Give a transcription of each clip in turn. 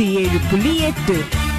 நூத்தி ஏழு புள்ளி எட்டு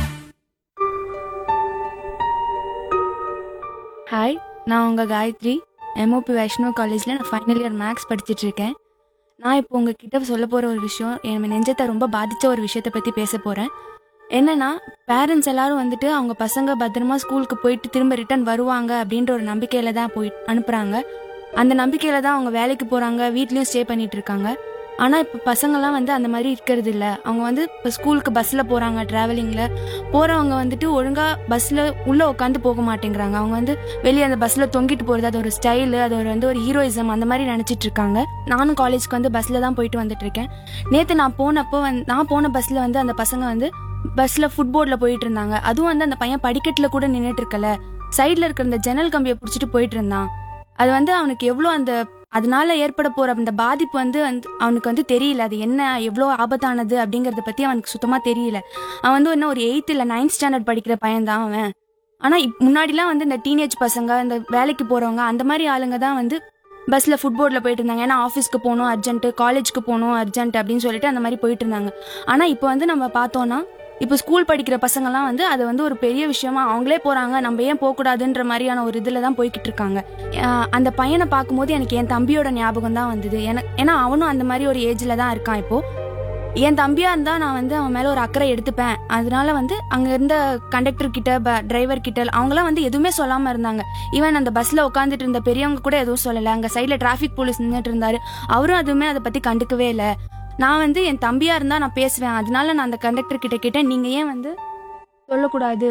ஹாய் நான் உங்கள் காயத்ரி எம்ஓபி வைஷ்ணவ் காலேஜில் நான் ஃபைனல் இயர் மேக்ஸ் படிச்சுட்டு இருக்கேன் நான் இப்போ உங்ககிட்ட சொல்ல போகிற ஒரு விஷயம் என் நெஞ்சத்தை ரொம்ப பாதித்த ஒரு விஷயத்தை பற்றி பேச போகிறேன் என்னன்னா பேரண்ட்ஸ் எல்லாரும் வந்துட்டு அவங்க பசங்க பத்திரமா ஸ்கூலுக்கு போயிட்டு திரும்ப ரிட்டர்ன் வருவாங்க அப்படின்ற ஒரு நம்பிக்கையில தான் போய் அனுப்புகிறாங்க அந்த நம்பிக்கையில தான் அவங்க வேலைக்கு போகிறாங்க வீட்லேயும் ஸ்டே பண்ணிட்டு இருக்காங்க ஆனால் இப்போ பசங்கள்லாம் வந்து அந்த மாதிரி இருக்கிறது இல்லை அவங்க வந்து இப்போ ஸ்கூலுக்கு பஸ்ஸில் போகிறாங்க ட்ராவலிங்கில் போகிறவங்க வந்துட்டு ஒழுங்காக பஸ்ஸில் உள்ளே உட்காந்து போக மாட்டேங்கிறாங்க அவங்க வந்து வெளியே அந்த பஸ்ஸில் தொங்கிட்டு போகிறது அது ஒரு ஸ்டைலு அது ஒரு வந்து ஒரு ஹீரோயிசம் அந்த மாதிரி நினச்சிட்டு இருக்காங்க நானும் காலேஜ்க்கு வந்து பஸ்ஸில் தான் போயிட்டு வந்துட்டு இருக்கேன் நேற்று நான் போனப்போ வந்து நான் போன பஸ்ஸில் வந்து அந்த பசங்க வந்து பஸ்ஸில் ஃபுட்போர்டில் போயிட்டு இருந்தாங்க அதுவும் வந்து அந்த பையன் படிக்கட்டில் கூட நின்றுட்டு இருக்கல சைடில் இருக்கிற அந்த ஜன்னல் கம்பியை பிடிச்சிட்டு போயிட்டு இருந்தான் அது வந்து அவனுக்கு எவ்வளோ அந்த அதனால ஏற்பட போற அந்த பாதிப்பு வந்து வந்து அவனுக்கு வந்து தெரியல அது என்ன எவ்வளோ ஆபத்தானது அப்படிங்கறத பத்தி அவனுக்கு சுத்தமா தெரியல அவன் வந்து என்ன ஒரு எயித் இல்ல நைன்த் ஸ்டாண்டர்ட் படிக்கிற பையன் தான் அவன் ஆனா இப்- முன்னாடிலாம் வந்து இந்த டீனேஜ் பசங்க இந்த வேலைக்கு போறவங்க அந்த மாதிரி ஆளுங்க தான் வந்து பஸ்ல ஃபுட்போர்டில் போயிட்டு இருந்தாங்க ஏன்னா ஆஃபீஸ்க்கு போகணும் அர்ஜென்ட் காலேஜ்க்கு போகணும் அர்ஜென்ட் அப்படின்னு சொல்லிட்டு அந்த மாதிரி போயிட்டு இருந்தாங்க ஆனா இப்போ வந்து நம்ம பார்த்தோம்னா இப்போ ஸ்கூல் படிக்கிற பசங்கலாம் வந்து அது வந்து ஒரு பெரிய விஷயமா அவங்களே போறாங்க நம்ம ஏன் போகக்கூடாதுன்ற மாதிரியான ஒரு இதில் தான் போய்கிட்டு இருக்காங்க ஆஹ் அந்த பையனை பார்க்கும்போது எனக்கு என் தம்பியோட ஞாபகம் தான் வந்தது எனக்கு ஏன்னா அவனும் அந்த மாதிரி ஒரு ஏஜ்ல தான் இருக்கான் இப்போ என் தம்பியா இருந்தா நான் வந்து அவன் மேல ஒரு அக்கறை எடுத்துப்பேன் அதனால வந்து அங்க இருந்த கண்டக்டர் கிட்ட டிரைவர் கிட்ட அவங்களாம் வந்து எதுவுமே சொல்லாம இருந்தாங்க ஈவன் அந்த பஸ்ல உட்காந்துட்டு இருந்த பெரியவங்க கூட எதுவும் சொல்லல அங்க சைட்ல டிராஃபிக் போலீஸ் நின்றுட்டு இருந்தாரு அவரும் எதுவுமே அதை பத்தி கண்டுக்கவே இல்லை நான் வந்து என் தம்பியா இருந்தா நான் பேசுவேன் அதனால நான் அந்த கண்டக்டர் கிட்ட கேட்டேன் நீங்க ஏன் வந்து சொல்லக்கூடாது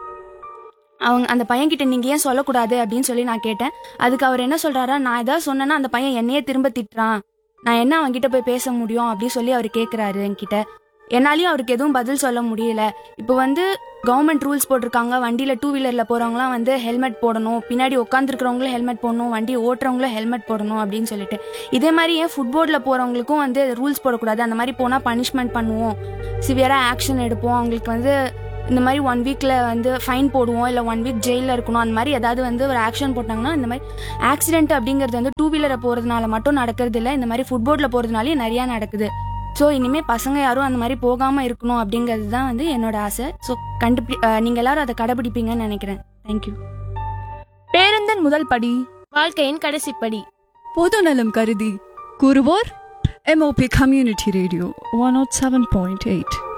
அவங்க அந்த பையன் கிட்ட நீங்க ஏன் சொல்லக்கூடாது அப்படின்னு சொல்லி நான் கேட்டேன் அதுக்கு அவர் என்ன சொல்றாரா நான் ஏதாவது சொன்னேன்னா அந்த பையன் என்னையே திரும்ப திட்டுறான் நான் என்ன அவன்கிட்ட போய் பேச முடியும் அப்படின்னு சொல்லி அவர் கேட்குறாரு என்கிட்ட என்னாலையும் அவருக்கு எதுவும் பதில் சொல்ல முடியல இப்போ வந்து கவர்மெண்ட் ரூல்ஸ் போட்டிருக்காங்க வண்டியில் டூ வீலரில் போகிறவங்களாம் வந்து ஹெல்மெட் போடணும் பின்னாடி உட்காந்துருக்கிறவங்களும் ஹெல்மெட் போடணும் வண்டி ஓட்டுறவங்களும் ஹெல்மெட் போடணும் அப்படின்னு சொல்லிட்டு இதே மாதிரி ஏன் ஃபுட்போர்டில் போகிறவங்களுக்கும் வந்து ரூல்ஸ் போடக்கூடாது அந்த மாதிரி போனால் பனிஷ்மெண்ட் பண்ணுவோம் சிவியராக ஆக்ஷன் எடுப்போம் அவங்களுக்கு வந்து இந்த மாதிரி ஒன் வீக்கில் வந்து ஃபைன் போடுவோம் இல்லை ஒன் வீக் ஜெயிலில் இருக்கணும் அந்த மாதிரி ஏதாவது வந்து ஒரு ஆக்ஷன் போட்டாங்கன்னா இந்த மாதிரி ஆக்சிடென்ட் அப்படிங்கிறது வந்து டூ வீலரை போகிறதுனால மட்டும் நடக்கிறது இல்லை இந்த மாதிரி ஃபுட்போர்டில் போகிறதுனாலே நிறையா நடக்குது ஸோ இனிமேல் பசங்க யாரும் அந்த மாதிரி போகாமல் இருக்கணும் அப்படிங்கிறது தான் வந்து என்னோட ஆசை ஸோ கண்டுபி நீங்கள் எல்லாரும் அதை கடைபிடிப்பீங்கன்னு நினைக்கிறேன் தேங்க்யூ பேருந்தின் முதல் படி வாழ்க்கையின் கடைசிப்படி பொதுநலம் கருதி கூறுவோர் MOP community radio one not seven point eight